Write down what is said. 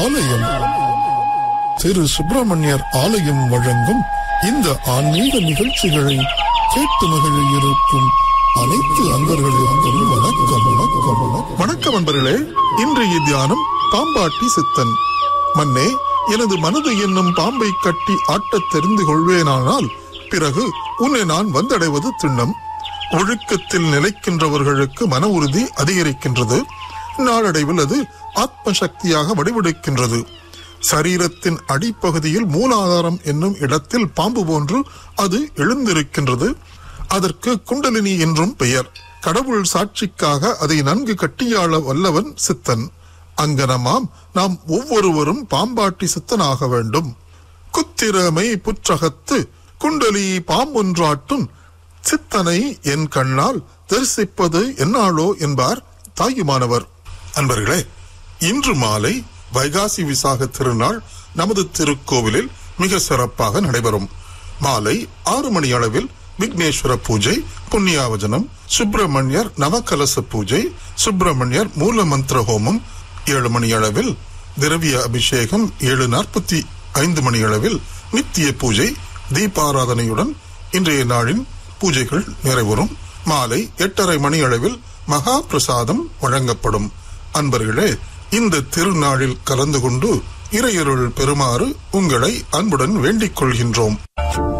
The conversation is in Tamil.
ஆலயம் திரு சுப்பிரமணியர் ஆலயம் வழங்கும் இந்த ஆன்மீக நிகழ்ச்சிகளை கேட்டு மகிழ இருக்கும் அனைத்து அன்பர்களுக்கும் வணக்கம் வணக்கம் வணக்கம் வணக்கம் அன்பர்களே இன்றைய தியானம் பாம்பாட்டி சித்தன் மன்னே எனது மனது என்னும் பாம்பை கட்டி ஆட்டத் தெரிந்து கொள்வேனானால் பிறகு உன்னை நான் வந்தடைவது திண்ணம் ஒழுக்கத்தில் நிலைக்கின்றவர்களுக்கு மன உறுதி அதிகரிக்கின்றது நாளடைவில் அது ஆத்ம சக்தியாக வடிவெடுக்கின்றது சரீரத்தின் அடிப்பகுதியில் மூலாதாரம் என்னும் இடத்தில் பாம்பு போன்று அது எழுந்திருக்கின்றது அதற்கு குண்டலினி என்றும் பெயர் கடவுள் சாட்சிக்காக அதை நன்கு கட்டியாள வல்லவன் சித்தன் அங்கனமாம் நாம் ஒவ்வொருவரும் பாம்பாட்டி சித்தனாக வேண்டும் குத்திரமை புற்றகத்து குண்டலி பாம்பொன்றாட்டும் சித்தனை என் கண்ணால் தரிசிப்பது என்னாளோ என்பார் தாயுமானவர் அன்பர்களே இன்று மாலை வைகாசி விசாக திருநாள் நமது திருக்கோவிலில் மிக சிறப்பாக நடைபெறும் மாலை ஆறு மணி அளவில் விக்னேஸ்வர பூஜை புண்ணியாவஜனம் சுப்பிரமணியர் நவகலச பூஜை சுப்பிரமணியர் மூல மந்திர ஹோமம் ஏழு மணி அளவில் திரவிய அபிஷேகம் ஏழு நாற்பத்தி ஐந்து மணி அளவில் நித்திய பூஜை தீபாராதனையுடன் இன்றைய நாளின் பூஜைகள் நிறைவுறும் மாலை எட்டரை மணி அளவில் மகா பிரசாதம் வழங்கப்படும் அன்பர்களே இந்த திருநாளில் கலந்து கொண்டு இறையருள் பெறுமாறு உங்களை அன்புடன் வேண்டிக் கொள்கின்றோம்